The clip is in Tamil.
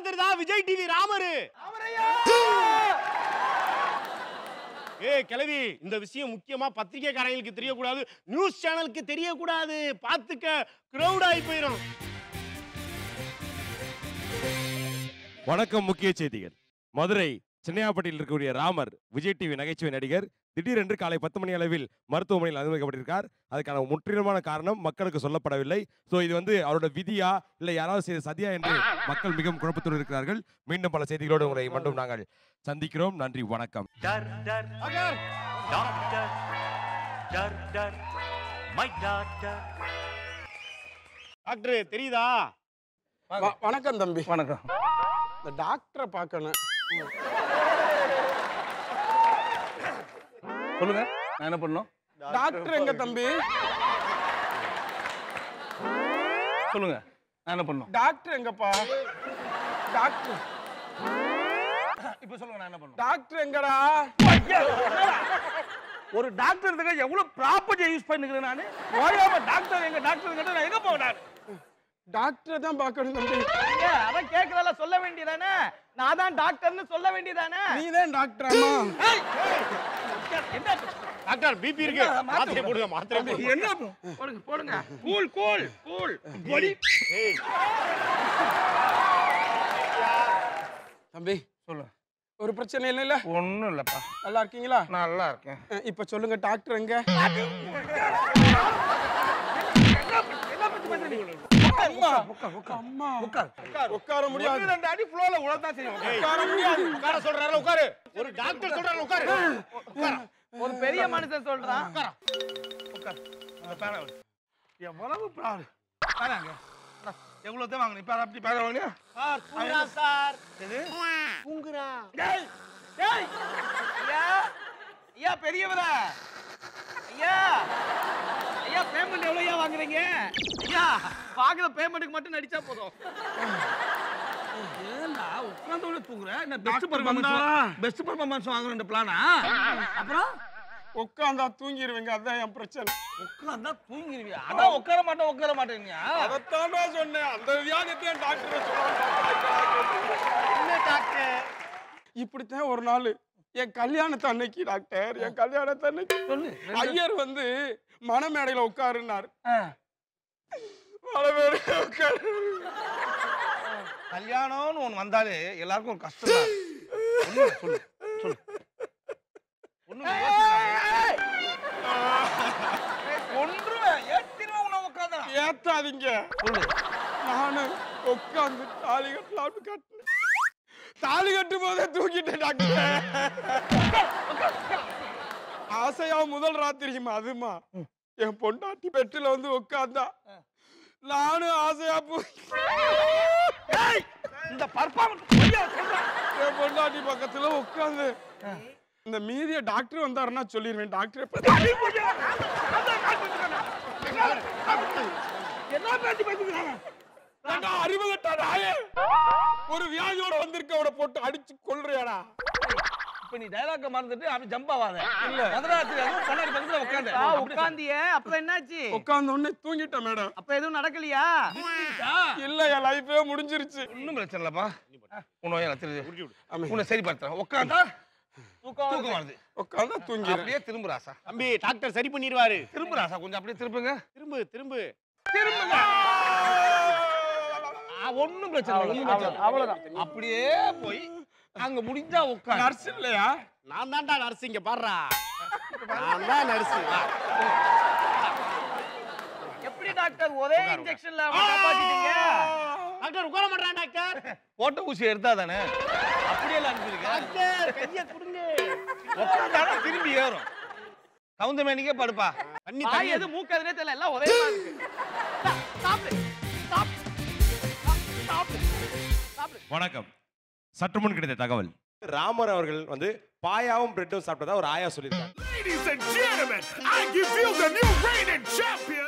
யார் தெரியுதா விஜய் டிவி ராமரு ஏய் கிழவி இந்த விஷயம் முக்கியமா பத்திரிகைக்காரங்களுக்கு தெரியக்கூடாது நியூஸ் சேனலுக்கு தெரியக்கூடாது பாத்துக்க கிரௌட் ஆகி போயிடும் வணக்கம் முக்கிய செய்திகள் மதுரை சின்னையாப்பட்டியில் இருக்கக்கூடிய ராமர் விஜய் டிவி நகைச்சுவை நடிகர் திடீரென்று காலை பத்து மணி அளவில் மருத்துவமனையில் அனுமதிக்கப்பட்டிருக்கார் அதுக்கான முற்றிலுமான காரணம் மக்களுக்கு சொல்லப்படவில்லை ஸோ இது வந்து அவரோட விதியா இல்லை யாராவது செய்த சதியா என்று மக்கள் மிகவும் குழப்பத்தோடு இருக்கிறார்கள் மீண்டும் பல செய்திகளோடு உங்களை மீண்டும் நாங்கள் சந்திக்கிறோம் நன்றி வணக்கம் डर डर डॉक्टर डर डर माय डॉक्टर டாக்டர் தெரியுதா வ- வணக்கம் தம்பி வணக்கம் இந்த டாக்டரை பார்க்கணும் சொல்லுங்க நான் என்ன பண்ணணும் டாக்டர் எங்க தம்பி சொல்லுங்க நான் என்ன பண்ணணும் டாக்டர் எங்கப்பா டாக்டர் இப்போ சொல்லுங்க நான் என்ன பண்ணணும் டாக்டர் எங்கடா ஒரு டாக்டர் இருக்க எவ்வளவு ப்ராப்பர்ட்டியை யூஸ் பண்ணிக்கிறேன் நான் ஓயாம டாக்டர் எங்க டாக்டர் கிட்ட நான் எங்க போவேன் டாக்டரை தான் பார்க்கணும் தம்பி ஏங்க, அதான் கேக்குறதெல்ல சொல்ல வேண்டியதானே நான் தான் டாக்டர்னு சொல்ல வேண்டியதானே நீ தான் டாக்டர் அம்மா டாக்டர் பிபி இருக்கு மாத்திரை போடுங்க மாத்திரை போடுங்க என்ன போடுங்க போடுங்க கூல் கூல் கூல் பொடி ஏய், தம்பி சொல்லு ஒரு பிரச்சனை இல்லைல்ல ஒண்ணும் இல்லப்பா நல்லா இருக்கீங்களா நல்லா இருக்கேன் அஹ், இப்ப சொல்லுங்க டாக்டர் எங்க அம்மா அம்மா உட்கார முடியாது ரெண்டு அடி ஃப்ளோல உழதான் செய்யும் உட்கார முடியாது உட்கார சொல்றாரு உட்காரு ஒரு டாக்டர் சொல்றாரு உட்காரு உட்காரு ஒரு பெரிய மனுஷன் சொல்றான் அந்த பேனா எடு. எவ்வளவு ப்ராப்ளம் பேனாங்க எவ்வளவு தான் வாங்கினீங்க பேனா அப்படி பேனா வாங்கினியா சார் தூங்குறான் சார் எது தூங்குறான் டேய் டேய் ஐயா ஐயா பெரியவரா ஐயா ஐயா பேமெண்ட் எவ்வளவு ஐயா வாங்குறீங்க ஐயா வாங்குற பேமெண்ட்டுக்கு மட்டும் நடிச்சா போதும் ஏன்டா உட்கார்ந்து தூங்குற என்ன பெஸ்ட் பர்ஃபார்மன்ஸ் பெஸ்ட் பர்ஃபார்மன்ஸ் வாங்குற பிளானா அப்புறம் உட்காந்தா தூங்கிடுவீங்க அதான் என் பிரச்சனை உட்கார்ந்தா தூங்கிடுவியா அதான் உட்கார மாட்டேன் உட்கார மாட்டேங்க அதைத்தான் நான் சொன்னேன் அந்த வியாதியத்தையும் டாக்டர் என்ன டாக்டர் இப்படித்தான் ஒரு நாள் என் கல்யாணத்து அன்னைக்கு டாக்டர் என் கல்யாணத்து அன்னைக்கு சொல்லு ஐயர் வந்து மணமேடையில உட்காருனார் மணமேடையில உட்காரு கல்யாணம்னு ஒன்று வந்தாலே எல்லாருக்கும் ஒரு கஷ்டம் தான் ஒண்ணும் இல்ல, சொல்லு சொல்லு ஒண்ணும் ஒன்றுவேன் ஏத்திருவேன் உன்னை உட்காந்தா ஏத்தாதீங்க சொல்லு நானு உட்காந்து தாலி கட்டலாம்னு கட்டினேன் தாலி கட்டும் போதே தூக்கிட்டேன் டாக்டர் ஆசையா முதல் ராத்திரியுமா அதுமா என் பொண்டாட்டி பெட்டில வந்து உட்காந்தா நானும் ஆசையா போய் இந்த பர்ஃபார்மன்ஸ் என் பொண்டாட்டி பக்கத்துல உட்காந்து இந்த மீதிய டாக்டர் வந்தாருன்னா சொல்லிடுவேன் டாக்டர் என்ன பேசி பேசிக்கிறாங்க அறிவு கட்டா நாயே ஒரு வியாதியோட வந்திருக்க அவனை போட்டு அடிச்சு கொல்றியாடா இப்ப நீ டைலாக்க மறந்துட்டு அப்படி ஜம்ப் ஆகாத இல்ல முதலாளி அதுவும் பொன்னாடி பக்கத்துல உட்காந்து ஆ, உட்காந்தியே அப்புறம் என்னாச்சு உட்கார்ந்த உடனே தூங்கிட்டேன் மேடம் அப்ப எதுவும் நடக்கலையா இல்ல என் லைஃபே முடிஞ்சிருச்சு ஒன்றும் பிரச்சனை இல்லப்பா உன்னை எனக்கு தெரியுது ஆமா. உன்னை சரி பார்த்துறேன் உட்காந்தா தூக்கம் வருது உட்கார்ந்தா தூங்கிறேன் அப்படியே திரும்பு ராசா தம்பி டாக்டர் சரி பண்ணிடுவாரு திரும்பு ராசா கொஞ்சம் அப்படியே திரும்புங்க திரும்பு திரும்பு திரும்புங்க ஒன்றும் பிரச்சனை இல்லை, ஒண்ணும் பிரச்சனை இல்லை. அவ்வளவுதான் அப்படியே போய் அங்க முடிஞ்சா உட்காந்து நர்ஸ் இல்லையா நான் தான்டா நர்ஸ் இங்க பாடுறா நான் தான் நர்ஸ் எப்படி டாக்டர் ஒரே இன்ஜெக்ஷன்ல காப்பாத்திட்டீங்க டாக்டர் உட்கார மாட்டான் டாக்டர் போட்ட ஊசி எடுத்தா தானே அப்படியே அனுப்பியிருக்க டாக்டர் கைய கொடுங்க உட்காந்தாலும் திரும்பி ஏறும் கவுந்த மேனிக்கே படுப்பா தண்ணி வாய் தண்ணி எது மூக்கு எதுனே தெரியல எல்லாம் ஒரே மாதிரி இருக்கு சாப்பிடு சாப்பிடு சாப்பிடு சாப்பிடு வணக்கம் சற்று முன் கிடைத்த தகவல் ராமர் அவர்கள் வந்து பாயாவும் பிரெட்டும் சாப்பிட்டதா ஒரு ஆயா சொல்லியிருக்காங்க Ladies and gentlemen, I give you the new reigning champion